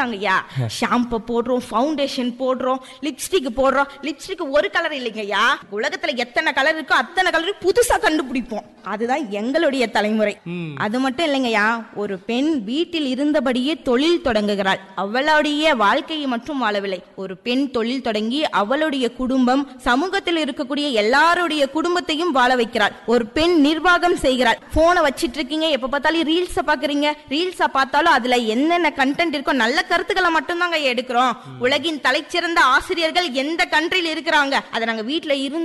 தாங்கய்யா shampoo போடுறோம் foundation போடுறோம் lipstick போடுறோம் லிப்ஸ்டிக் ஒரு கலர் இல்லைங்கய்யா உலகத்துல எத்தனை கலர் இருக்கோ அத்தனை கலர் புதுசா கண்டுபிடிப்போம் அதுதான் எங்களுடைய தலைமுறை அது மட்டும் இல்லைங்கய்யா ஒரு பெண் வீட்டில் இருந்தபடியே தொழில் தொடங்குகிறாள் அவளுடைய வாழ்க்கையை மட்டும் வாழவில்லை ஒரு பெண் தொழில் தொடங்கி அவளுடைய குடும்பம் சமூகத்தில் இருக்கக்கூடிய எல்லாருடைய குடும்பத்தையும் வாழ வைக்கிறாள் ஒரு பெண் நிர்வாகம் செய்கிறாள் போனை வச்சிட்டு இருக்கீங்க எப்ப பார்த்தாலும் ரீல்ஸ பாக்குறீங்க ரீல்ஸ பார்த்தாலும் அதுல என்னென்ன கண்டென்ட் இருக்கோ நல்ல கருத்துக்களை மட்டும்தாங்க எடுக்கிறோம் உலகின் தலைச்சிறந்த ஆசிரியர்கள் எந்த கண்ட்ரில இருக்கிறாங்க அதை நாங்க வீட்ல இருந்து